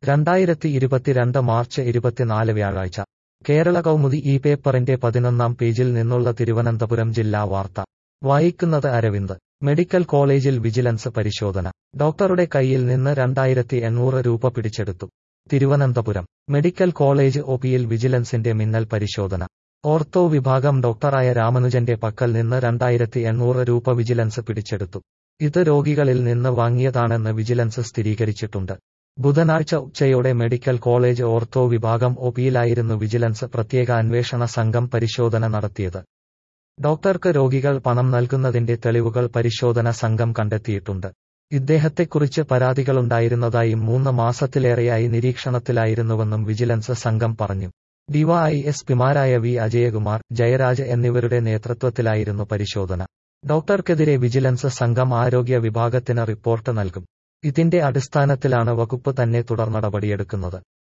രണ്ടായിരത്തി ഇരുപത്തിരണ്ട് മാർച്ച് ഇരുപത്തിനാല് വ്യാഴാഴ്ച കേരള കൗമുദി ഈ പേപ്പറിന്റെ പതിനൊന്നാം പേജിൽ നിന്നുള്ള തിരുവനന്തപുരം ജില്ലാ വാർത്ത വായിക്കുന്നത് അരവിന്ദ് മെഡിക്കൽ കോളേജിൽ വിജിലൻസ് പരിശോധന ഡോക്ടറുടെ കയ്യിൽ നിന്ന് രണ്ടായിരത്തി എണ്ണൂറ് രൂപ പിടിച്ചെടുത്തു തിരുവനന്തപുരം മെഡിക്കൽ കോളേജ് ഒപിയിൽ വിജിലൻസിന്റെ മിന്നൽ പരിശോധന ഓർത്തോ വിഭാഗം ഡോക്ടറായ രാമനുജന്റെ പക്കൽ നിന്ന് രണ്ടായിരത്തി എണ്ണൂറ് രൂപ വിജിലൻസ് പിടിച്ചെടുത്തു ഇത് രോഗികളിൽ നിന്ന് വാങ്ങിയതാണെന്ന് വിജിലൻസ് സ്ഥിരീകരിച്ചിട്ടുണ്ട് ബുധനാഴ്ച ഉച്ചയോടെ മെഡിക്കൽ കോളേജ് ഓർത്തോ വിഭാഗം ഒപിയിലായിരുന്നു വിജിലൻസ് പ്രത്യേക അന്വേഷണ സംഘം പരിശോധന നടത്തിയത് ഡോക്ടർക്ക് രോഗികൾ പണം നൽകുന്നതിന്റെ തെളിവുകൾ പരിശോധന സംഘം കണ്ടെത്തിയിട്ടുണ്ട് ഇദ്ദേഹത്തെക്കുറിച്ച് പരാതികളുണ്ടായിരുന്നതായും മൂന്ന് മാസത്തിലേറെയായി നിരീക്ഷണത്തിലായിരുന്നുവെന്നും വിജിലൻസ് സംഘം പറഞ്ഞു ഡിവൈഎസ്പിമാരായ വി അജയകുമാർ ജയരാജ് എന്നിവരുടെ നേതൃത്വത്തിലായിരുന്നു പരിശോധന ഡോക്ടർക്കെതിരെ വിജിലൻസ് സംഘം ആരോഗ്യ വിഭാഗത്തിന് റിപ്പോർട്ട് നൽകും ഇതിന്റെ അടിസ്ഥാനത്തിലാണ് വകുപ്പ് തന്നെ തുടർ നടപടിയെടുക്കുന്നത്